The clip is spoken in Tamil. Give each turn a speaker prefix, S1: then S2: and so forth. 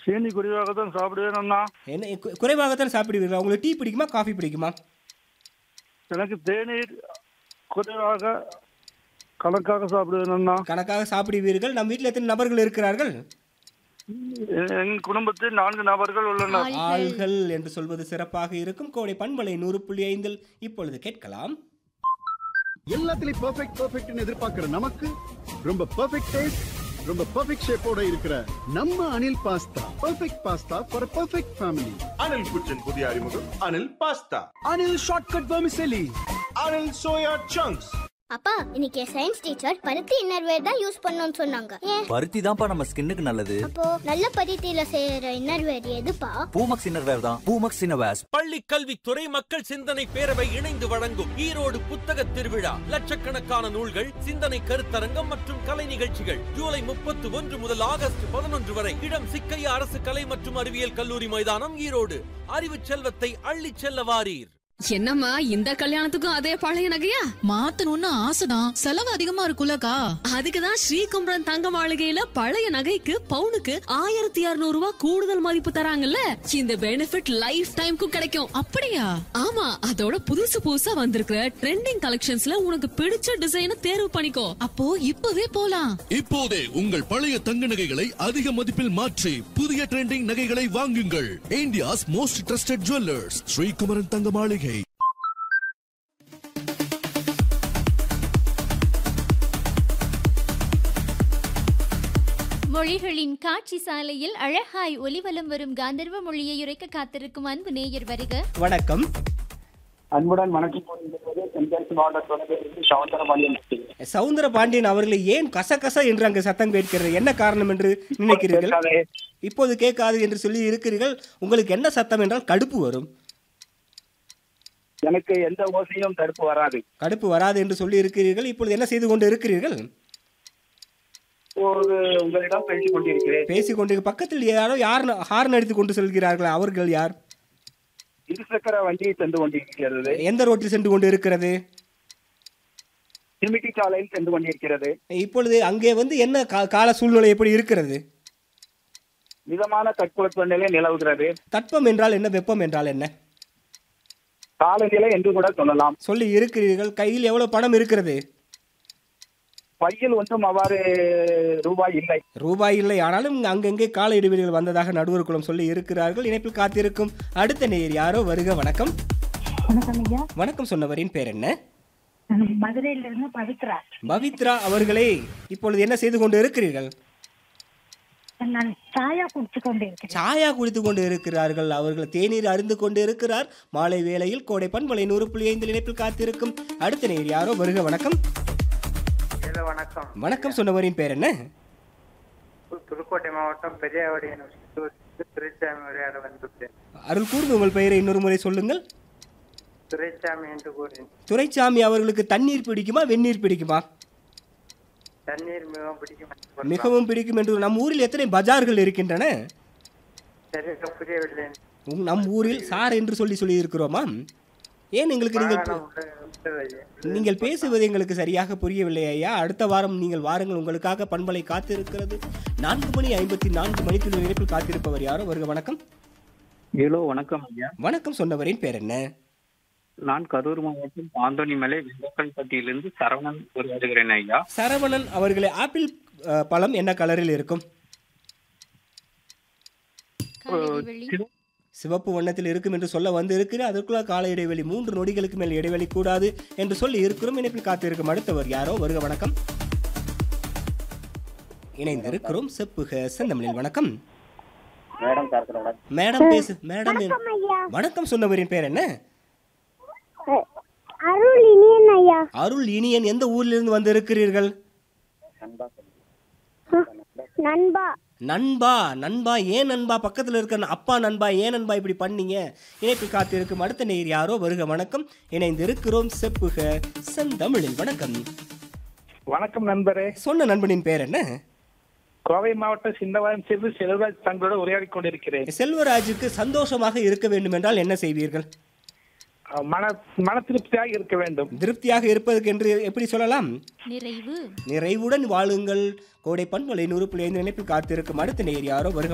S1: சீனி குறைவாக தான் சாப்பிடுவேன் அண்ணா
S2: என்ன கு- குறைவாகத்தான் சாப்பிடுவீர்களா உங்களுக்கு டீ பிடிக்குமா காஃபி பிடிக்குமா
S1: எனக்கு தேநீர் குறைவாக கணக்காக சாப்பிடுவேன் அண்ணா
S2: கணக்காக சாப்பிடுவீர்கள் நம் வீட்டில் எத்தனை நபர்கள் இருக்கிறார்கள்
S1: எ- என் குடும்பத்தில் நான்கு நபர்கள் உள்ளனர்
S2: ஆள்கள் என்று சொல்வது சிறப்பாக இருக்கும் கோடை பண்பலை நூறு புள்ளி ஐந்தில் இப்பொழுது கேட்கலாம்
S3: எல்லாத்துலயும் பெர்ஃபெக்ட் பெர்ஃபெக்ட்னு எதிர்பார்க்கிற நமக்கு ரொம்ப பெர்ஃபெக்ட் டேஸ்ட் ரொம்ப பெர்ஃபெக்ட் ஷேப்போட இருக்கிற நம்ம Anil pasta perfect pasta for perfect family
S4: Anil kitchen புதிய அறிமுகம் Anil pasta
S3: Anil shortcut vermicelli
S4: Anil soya chunks
S5: அப்பா இன்னைக்கு சயின்ஸ் டீச்சர் பருத்தி இன்னர்வேர் தான் யூஸ் பண்ணணும்னு சொன்னாங்க ஏன்
S6: பருத்தி தான்ப்பா நம்ம ஸ்கின்னுக்கு நல்லது
S5: அப்போ நல்ல பருத்தியில செய்யற இன்னர்வேர் எதுப்பா
S6: பூமக்ஸ் இன்னர்வேர் தான் பூமக்ஸ் இன்னர்வேர்ஸ்
S7: பள்ளி கல்வித்துறை மக்கள் சிந்தனை பேரவை இணைந்து வழங்கும் ஈரோடு புத்தக திருவிழா லட்சக்கணக்கான நூல்கள் சிந்தனை கருத்தரங்கம் மற்றும் கலை நிகழ்ச்சிகள் ஜூலை முப்பத்து ஒன்று முதல் ஆகஸ்ட் பதினொன்று வரை இடம் சிக்கையா அரசு கலை மற்றும் அறிவியல் கல்லூரி மைதானம் ஈரோடு அறிவு செல்வத்தை அள்ளிச் செல்ல வாரீர்
S8: என்னம்மா இந்த கல்யாணத்துக்கும் அதே பழைய நகையா
S9: மாத்தணும்னு ஆசைதான் செலவு அதிகமா இருக்குல்லக்கா
S8: அதுக்குதான் ஸ்ரீகும்பரம் தங்க மாளிகையில பழைய நகைக்கு பவுனுக்கு ஆயிரத்தி இருநூறு ரூபாய் கூடுதல் மதிப்பு தராங்கல்ல இந்த பெனிஃபிட் லைஃப் டைம்க்கும் கிடைக்கும்
S9: அப்படியா
S8: ஆமா அதோட புதுசு புதுசா வந்திருக்கிற ட்ரெண்டிங் கலெக்ஷன்ஸ்ல உனக்கு பிடிச்ச டிசைனை தேர்வு பண்ணிக்கோ
S9: அப்போ இப்பவே போலாம்
S10: இப்போதே உங்கள் பழைய தங்க நகைகளை அதிக மதிப்பில் மாற்றி புதிய ட்ரெண்டிங் நகைகளை வாங்குங்கள் India's most trusted jewellers Sreekumaran Thanga Maligai
S11: மொழிகளின் காட்சி சாலையில் அழகாய் ஒலிவலம் வரும் காந்தர்வ மொழியை உரைக்க காத்திருக்கும் அன்பு நேயர் வருக
S2: வணக்கம்
S1: அன்புடன் வணக்கம் கூறுகிறது தென்காசி மாவட்டத்தோட சவுந்தரபாண்டியன்
S2: சவுந்தர பாண்டியன் அவர்களை ஏன் கசகச என்று அங்கு சத்தம் கேட்கிறது என்ன காரணம் என்று நினைக்கிறீர்கள் இப்போது கேட்காது என்று சொல்லி இருக்கிறீர்கள் உங்களுக்கு என்ன சத்தம் என்றால் கடுப்பு வரும்
S1: எனக்கு எந்த ஓசையும் தடுப்பு வராது
S2: கடுப்பு வராது என்று சொல்லி இருக்கிறீர்கள் இப்பொழுது என்ன செய்து கொண்டு இருக்கிறீர்கள்
S1: ஒரு உங்களிடம் பேசிக் கொண்டிருக்கிறேன்
S2: பேசிக் கொண்டு பக்கத்தில் யாரோ யார் ஹார்ன் அடித்துக் கொண்டு செல்கிறார்கள் அவர்கள் யார்
S1: இருசக்கர வண்டி சென்று கொண்டிருக்கிறது
S2: எந்த ரோட்டில் சென்று கொண்டு இருக்கிறது
S1: சிமிட்டி சாலையில் சென்று கொண்டிருக்கிறது
S2: இப்பொழுது அங்கே வந்து என்ன கா- கால சூழ்நிலை எப்படி இருக்கிறது
S1: மிதமான தட்பவெப்ப நிலை நிலவுகிறது
S2: தட்பம் என்றால் என்ன வெப்பம் என்றால் என்ன
S1: காலநிலை என்று கூட சொல்லலாம்
S2: சொல்லி இருக்கிறீர்கள் கையில் எவ்வளவு பணம் இருக்கிறது
S1: பையில் ஒன்றும் அவ்வாறு ரூபாய் இல்லை
S2: ரூபாய் இல்லை ஆனாலும் அங்கங்கே கால இடைவெளிகள் வந்ததாக நடுவர் குலம் சொல்லி இருக்கிறார்கள் இணைப்பில் காத்திருக்கும் அடுத்த நேயர் யாரோ வருக வணக்கம்
S12: வணக்கம் ஐயா
S2: வணக்கம் சொன்னவரின் பேர் என்ன
S12: மதுரையில இருந்து பவித்ரா
S2: பவித்ரா அவர்களே இப்பொழுது என்ன செய்து கொண்டு இருக்கிறீர்கள்
S12: நான் சாயா குடிச்சு கொண்டிருக்கிறேன்
S2: சாயா குடித்து கொண்டு இருக்கிறார்கள் அவர்கள் தேநீர் அருந்து கொண்டு இருக்கிறார் மாலை வேளையில் கோடை பண்பலை நூறு புள்ளி ஐந்து இணைப்பில் காத்திருக்கும் அடுத்த நேயர் யாரோ வருக வணக்கம்
S1: வணக்கம்
S2: வணக்கம் சொன்னவரின் பேர் என்ன
S1: புதுக்கோட்டை மாவட்டம் பெரியவாடி துரைசாமி உரையாட வந்துள்ளேன்
S2: அருள் கூர்ந்து உங்கள் பெயரை இன்னொரு முறை சொல்லுங்கள்
S1: துரைசாமி என்று கூறினேன்
S2: துரைசாமி அவர்களுக்கு தண்ணீர் பிடிக்குமா வெந்நீர் பிடிக்குமா
S1: தண்ணீர் மிகவும் பிடிக்கும்
S2: மிகவும் பிடிக்கும் என்று நம் ஊரில் எத்தனை பஜார்கள் இருக்கின்றன
S1: சரியாக புரியவில்லை
S2: உங்- நம் ஊரில் சார் என்று சொல்லி சொல்லி இருக்கிறோமா ஏன் எங்களுக்கு நீங்கள் நீங்கள் பேசுவது எங்களுக்கு சரியாக புரியவில்லை ஐயா அடுத்த வாரம் நீங்கள் வாருங்கள் உங்களுக்காக பண்பலை காத்திருக்கிறது நான்கு மணி ஐம்பத்தி நான்கு மணிக்குள்ள இணைப்பில் காத்திருப்பவர் யாரோ வருக வணக்கம்
S1: ஹலோ வணக்கம் ஐயா
S2: வணக்கம் சொன்னவரின் பேர் என்ன
S1: நான் கரூர் மாவட்டம் ஆந்தோனிமலை வெங்கல்பட்டியிலிருந்து சரவணன் உருவாடுகிறேன் ஐயா
S2: சரவணன் அவர்களே ஆப்பிள் அஹ், பழம் என்ன கலரில் இருக்கும் சிவப்பு வண்ணத்தில் இருக்கும் என்று சொல்ல வந்து இருக்கிறேன் அதற்குள்ள கால இடைவெளி மூன்று நொடிகளுக்கு மேல் இடைவெளி கூடாது என்று சொல்லி இருக்கிறோம் இணைப்பில் காத்திருக்கும் அடுத்தவர் யாரோ வருக வணக்கம் இணைந்திருக்கிறோம் செப்புக செந்தமிழில் வணக்கம்
S1: மேடம் சார்
S2: மேடம் பேசு மேடம் வணக்கம் சொன்னவரின் பேர் என்ன
S5: அருள் இனியன் ஐயா
S2: அருள் இனியன் எந்த ஊரிலிருந்து வந்து இருக்கிறீர்கள்
S5: நண்பா
S2: நண்பா நண்பா ஏன் நண்பா பக்கத்தில் இருக்க அப்பா நண்பா ஏன் நண்பா இப்படி பண்ணீங்க இணைப்பில் காத்திருக்கும் அடுத்த நேர் யாரோ வருக வணக்கம் இணைந்திருக்கிறோம் செப்புக செந்தமிழில் வணக்கம்
S1: வணக்கம் நண்பரே
S2: சொன்ன நண்பனின் பேர் என்ன
S1: கோவை மாவட்டம் சின்னவாயம் சேர்ந்து செல்வராஜ் தங்களோட உரையாடி கொண்டிருக்கிறேன்
S2: செல்வராஜுக்கு சந்தோஷமாக இருக்க வேண்டும் என்றால் என்ன செய்வீர்கள்
S1: மன மன திருப்தியாக இருக்க வேண்டும்
S2: திருப்தியாக இருப்பதற்கு என்று எப்படி சொல்லலாம்
S11: நிறைவு
S2: நிறைவுடன் வாழுங்கள் கோடை பண்பலை நூறு புள்ளி ஐந்து இணைப்பில் காத்திருக்கும் அடுத்த நேர் யாரோ வருக